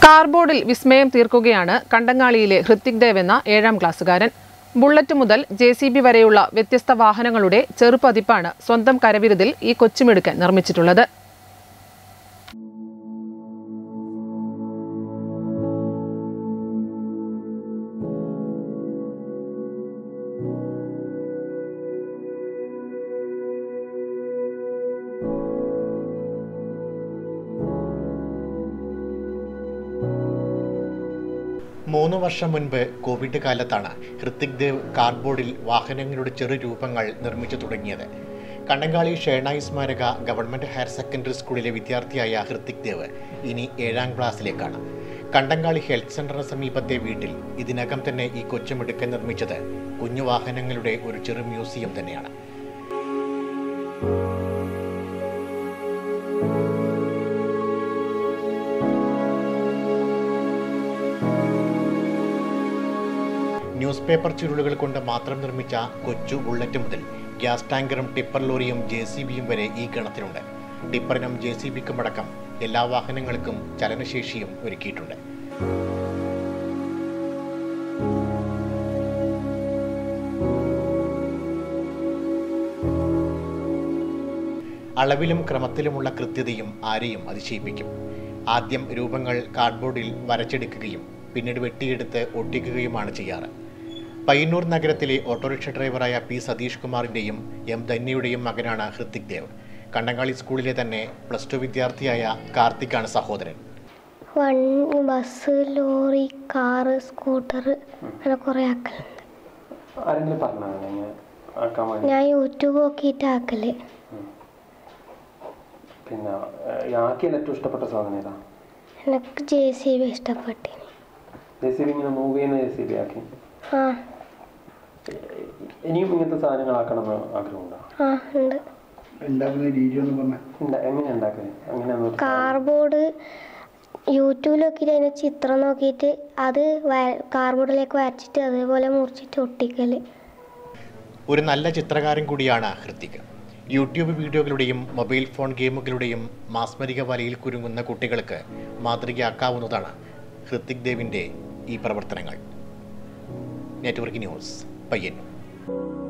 കാർബോർഡിൽ വിസ്മയം തീർക്കുകയാണ് കണ്ടങ്ങാളിയിലെ ഹൃത്തിക് ദേവ് എന്ന ഏഴാം ക്ലാസ്സുകാരൻ ബുള്ളറ്റ് മുതൽ ജെ സി ബി വരെയുള്ള വ്യത്യസ്ത വാഹനങ്ങളുടെ ചെറുപതിപ്പാണ് സ്വന്തം കരവിരുതിൽ ഈ കൊച്ചുമിടുക്കൻ നിർമ്മിച്ചിട്ടുള്ളത് മൂന്ന് വർഷം മുൻപ് കോവിഡ് കാലത്താണ് ഹൃത്തിക് ദേവ് കാർഡ്ബോർഡിൽ വാഹനങ്ങളുടെ ചെറു രൂപങ്ങൾ നിർമ്മിച്ചു തുടങ്ങിയത് കണ്ടങ്കാളി ഷേണായി സ്മാരക ഗവൺമെന്റ് ഹയർ സെക്കൻഡറി സ്കൂളിലെ വിദ്യാർത്ഥിയായ ഹൃത്തിക് ദേവ് ഇനി ഏഴാം ക്ലാസ്സിലേക്കാണ് കണ്ടങ്കാളി ഹെൽത്ത് സെന്ററിന് സമീപത്തെ വീട്ടിൽ ഇതിനകം തന്നെ ഈ കൊച്ചുമിടുക്കൻ നിർമ്മിച്ചത് കുഞ്ഞു വാഹനങ്ങളുടെ ഒരു ചെറു മ്യൂസിയം തന്നെയാണ് ന്യൂസ് പേപ്പർ ചുരുളുകൾ കൊണ്ട് മാത്രം നിർമ്മിച്ച കൊച്ചു ബുള്ളറ്റ് മുതൽ ഗ്യാസ് ടാങ്കറും ടിപ്പർ ലോറിയും ജെ സി ബിയും വരെ ഈ ഗണത്തിലുണ്ട് ടിപ്പറിനും ജെ സി ബിക്കും അടക്കം എല്ലാ വാഹനങ്ങൾക്കും ചലനശേഷിയും ഒരുക്കിയിട്ടുണ്ട് അളവിലും ക്രമത്തിലുമുള്ള കൃത്യതയും ആരെയും അതിശയിപ്പിക്കും ആദ്യം രൂപങ്ങൾ കാർഡ്ബോർഡിൽ വരച്ചെടുക്കുകയും പിന്നീട് വെട്ടിയെടുത്ത് ഒട്ടിക്കുകയുമാണ് ചെയ്യാറ് പയ്യന്നൂർ നഗരത്തിലെ ഓട്ടോറിക്ഷ ഡ്രൈവറായ പി സതീഷ് കുമാറിൻ്റെയും എം ധന്യയുടെയും മകനാണ് ഹൃത്തിക് ദേവ് കണ്ടങ്ങാളി സ്കൂളിലെ തന്നെ പ്ലസ് ടു വിദ്യാർത്ഥിയായ കാർത്തിക്കാണ് സഹോദരൻ one bus lorry car scooter അങ്ങനെ കുറേ ആക്കലുണ്ട് ആരെങ്കിലും പറഞ്ഞോ ഇങ്ങനെ ആക്കാൻ വേണ്ടി ഞാൻ യൂട്യൂബ് നോക്കിയിട്ട് ആക്കല് പിന്നെ ഏഹ്, ആക്കിയതിൽ ഏറ്റവും ഇഷ്ടപ്പെട്ട സാധനം ഏതാ എനിക്ക് ജെ സി ബി ഇഷ്ടപ്പെട്ടിന് ജെ സി ബി ഇങ്ങനെ മൂവ് ചെയ്യുന്ന ജെ സി ബി ആക്കി ആ ഇനിയും ഇങ്ങനത്തെ സാധനങ്ങൾ ആക്കണമെന്ന് ആഗ്രഹമുണ്ടോ ആ ഉണ്ട് ഉണ്ടാക്കുന്ന രീതി ഒന്ന് പറഞ്ഞാൽ ഉണ്ട് എങ്ങനെ ഉണ്ടാക്കുന്നത് അങ്ങനെയാന്ന് ഒരു കാർബോർഡ് യൂട്യൂബിൽ നോക്കിയിട്ട് അതിൻ്റെ ചിത്രം നോക്കിയിട്ട് അത് കാർബോർഡിലേക്ക് വരച്ചിട്ട് അതേപോലെ മുറിച്ചിട്ട് ഒട്ടിക്കല് ഒരു നല്ല ചിത്രകാരൻ കൂടിയാണ് ഹൃത്തിക് യൂട്യൂബ് വീഡിയോകളുടെയും മൊബൈൽ ഫോൺ ഗെയിമുകളുടെയും മാസ്മരിക വലയിൽ കുരുങ്ങുന്ന കുട്ടികൾക്ക് മാതൃകയാക്കാവുന്നതാണ് ഹൃത്തിക് ദേവിൻ്റെ ഈ പ്രവർത്തനങ്ങൾ നെറ്റ്വർക്ക് ന്യൂസ് പയ്യന്നൂർ